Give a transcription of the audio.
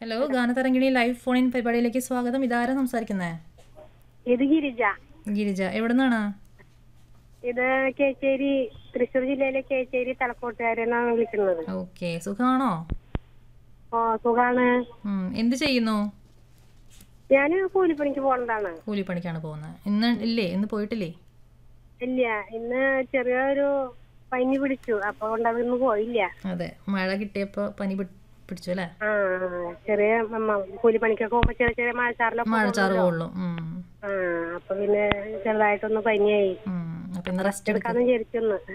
Hello ഗാനതരംഗിണി live phone in പരിപാടിയിലേക്ക് സ്വാഗതം ഇതാരാ സംസാരിക്കുന്നേ ഇത് ഗിരിജ ഗിരിജ എവിടെ നിന്നാണ് ഇത് കേച്ചേരി തൃശ്ശൂർ ജില്ലയിലെ കേച്ചേരി തലക്കോട്ടുകാരെന്നാണ് വിളിക്കുന്നത് ഓക്കെ സുഖമാണോ ഓ സുഖാണ് ഉം, എന്ത് ചെയ്യുന്നു ഞാന് കൂലിപ്പണിക്ക് പോണതാണ് കൂലിപ്പണിക്കാണ് പോകുന്നത് ഇന്ന് ഇല്ലേ ഇന്ന് പോയിട്ടില്ലേ ഇല്ല ഇന്ന് ചെറിയൊരു പനി പിടിച്ചു അപ്പൊ കൊണ്ട് അതൊന്നും പോയില്ല അതെ മഴ കിട്ടിയപ്പോൾ പനി പിടി- പിടിച്ചു അല്ലേ ആ ചെറിയ മ- കൂലിപ്പണിക്കൊക്കെ പോകുമ്പോ ചെറിയ ചെറിയ മഴച്ചാറിലൊക്കെ മഴച്ചാറ് കൊള്ളും ഉം, ആ അപ്പൊ പിന്നെ ചെറുതായിട്ടൊന്ന് പനിയായി ഉം. അപ്പൊ ഇന്ന് റെസ്റ്റ് എടുക്ക എടുക്കാന്ന് വിചാരിച്ചൊന്ന്